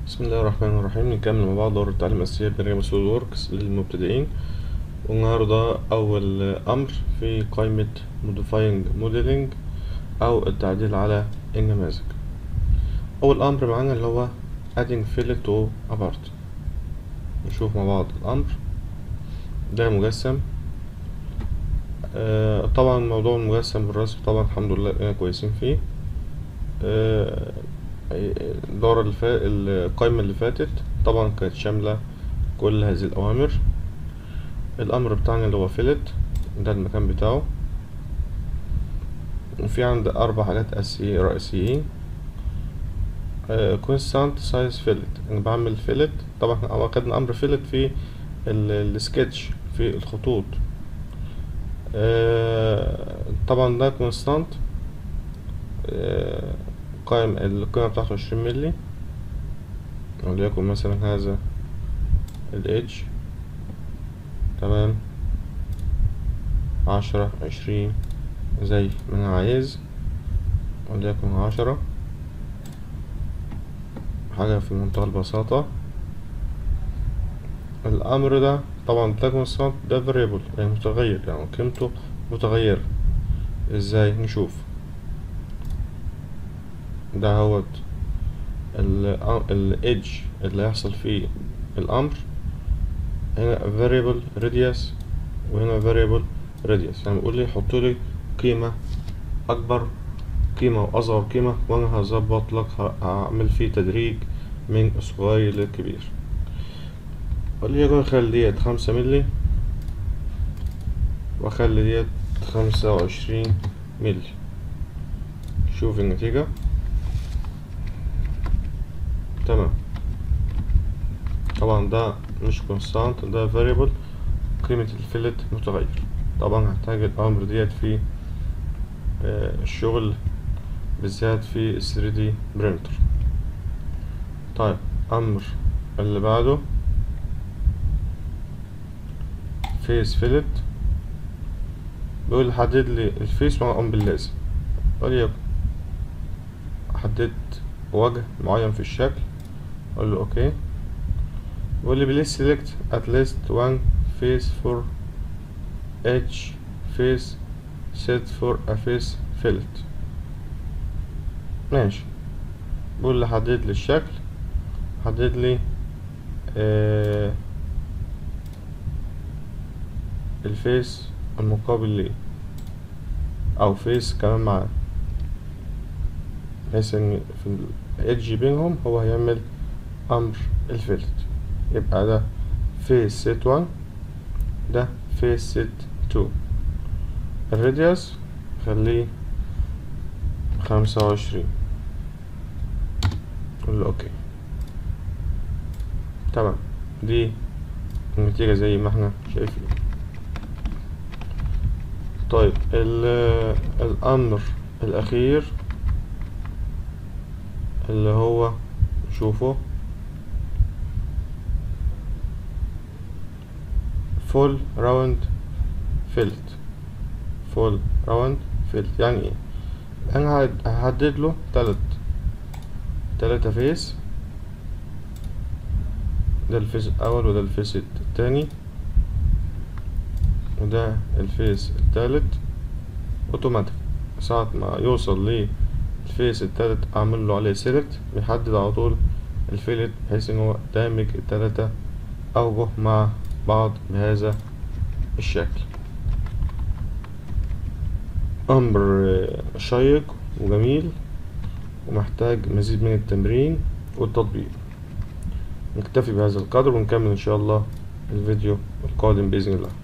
بسم الله الرحمن الرحيم نكمل مع بعض دورة تعليم أساسيات برنامج سوليد ووركس للمبتدئين والنهاردة أول أمر في قائمة modifying modeling أو التعديل على النماذج أول أمر معانا اللي هو adding fillet to a part نشوف مع بعض الأمر ده مجسم آه طبعا موضوع المجسم بالرسم طبعا الحمد لله كويسين فيه آه الدورة اللي فاتت القائمة اللي فاتت طبعا كانت شاملة كل هذه الأوامر الأمر بتاعنا اللي هو فيلت ده المكان بتاعه وفي عند أربع حاجات أساسية رئيسيين كونستانت سايز فيلت أنا بعمل فيلت طبعا احنا أخدنا أمر فيلت في السكتش في الخطوط طبعا ده كونستانت قائم القيمة بتاعته عشرين ملي وليكن مثلا هذا الإدج تمام عشرة عشرين زي ما أنا عايز وليكن عشرة حاجة في منتهى البساطة الأمر ده طبعا ده كونستانت ده فاريبل يعني متغير يعني قيمته متغيرة ازاي نشوف ده هوت الإدج اللي هيحصل فيه الأمر هنا variable radius وهنا variable radius يعني بيقول لي حط لي قيمة أكبر قيمة وأصغر قيمة وأنا هظبط لك هعمل فيه تدريج من الصغير للكبير وليكن خلي ديت خمسة ملي وأخلي ديت خمسة وعشرين ملي شوف النتيجة تمام طبعا ده مش كونستانت ده فاريبل قيمة الفيلت متغير طبعا هحتاج الأمر ديت في الشغل بالذات في ال 3D برينتر طيب أمر اللي بعده فيس فيلت بيقول حدد لي الفيس مع أم باللازم وليكن حددت وجه معين في الشكل اقول له اوكي بيقول لي بليز سيلكت at least one face for each face set for a face fillet ماشي بيقول لي حدد لي الشكل حدد لي آه الفيس المقابل ليه او فيس كمان معاه بحيث ان في الإدج بينهم هو هيعمل أمر الفيلت يبقى ده فيس سيت وان ده فيس سيت تو الراديوس خليه خمسة وعشرين قول له اوكي تمام دي النتيجة زي ما احنا شايفين طيب الأمر الأخير اللي هو شوفوا فول راوند فيلت فول راوند فيلت يعني ايه انا هحدد له تلت تلاتة فيس ده الفيس الاول وده الفيس التاني وده الفيس التالت اوتوماتيك ساعة ما يوصل ليه الفيس التالت اعمل له عليه سيلكت بيحدد على طول الفيلت بحيث ان هو دامج التلاتة اوجه مع بعض بهذا الشكل امر شيق وجميل ومحتاج مزيد من التمرين والتطبيق نكتفي بهذا القدر ونكمل ان شاء الله الفيديو القادم باذن الله